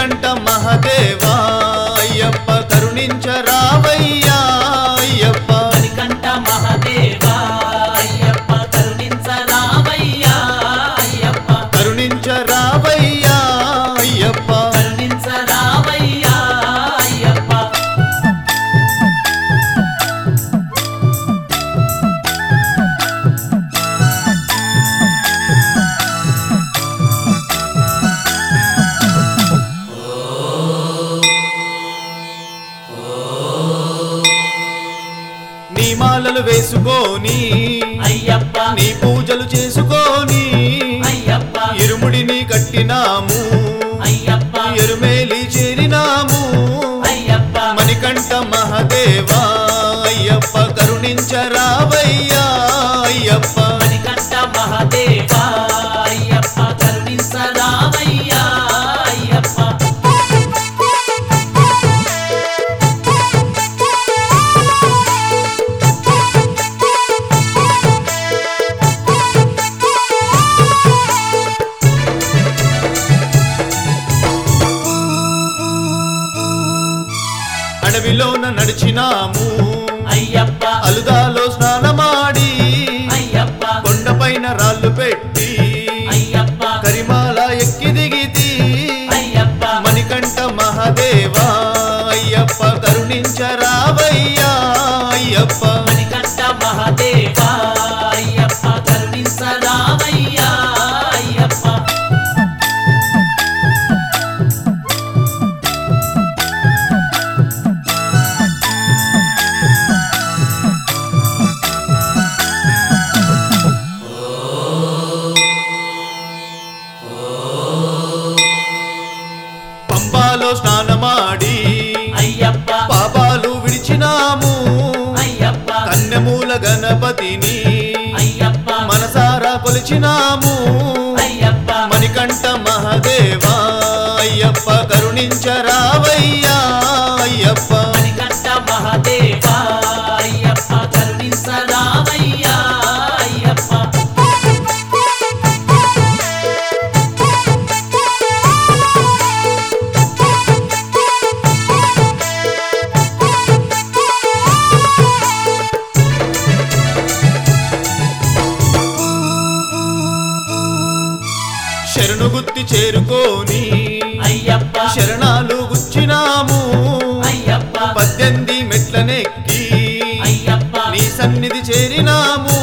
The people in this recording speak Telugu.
మణికంఠ మహదేవా అయ్యప్ప కరుణించరావయ్యా అయ్యప్ప మణికంఠ మహదేవా అయ్యప్ప కరుణించరావయ్యా అయ్యప్ప కరుణించరావయ్యా అయ్యప్ప కరుణించరావయ్యా అయ్యప్ప నీ మాలలు వేసుకొని అయ్యప్ప నీ పూజలు చేసుకొని అయ్యప్ప ఇరుముడిని కట్టినాము అయ్యప్ప ఎరుమేలి చేరినాము అయ్యప్ప మణికంఠ మహదేవా అయ్యప్ప కరుణించరావయ్యా అయ్యప్ప మణికంఠ మహదేవా అయ్యప్ప కరుణించరావయ్యా అయ్యప్ప అడవిలోన నడిచినాము అయ్యప్ప అలుదాలో స్నానమాడి అయ్యప్ప కొండపైన రాళ్ళు పెట్టి అయ్యప్ప కరిమాల ఎక్కి దిగితి అయ్యప్ప మణికంఠ మహదేవా అయ్యప్ప కరుణించరావయ్యా అయ్యప్ప మణికంఠ మహదేవా అయ్యప్ప కరుణించరావయ్యా అయ్యప్ప పంబాలో స్నానమాడి అయ్యప్ప పాపాలు విడిచినాము అయ్యప్ప కన్నెమూల గణపతిని అయ్యప్ప మనసారా కొలిచినాము అయ్యప్ప మణికంఠ మహదేవా అయ్యప్ప కరుణించరావయ్యా అయ్యప్ప మణికంఠ మహదేవా అయ్యప్ప కరుణించరావయ్యా అయ్యప్ప శరణు గుత్తి చేరుకోని అయ్యప్ప శరణాలు గుచ్చినాము అయ్యప్ప పద్దెనిమిది మెట్లనెక్కి అయ్యప్ప నీ సన్నిధి చేరినాము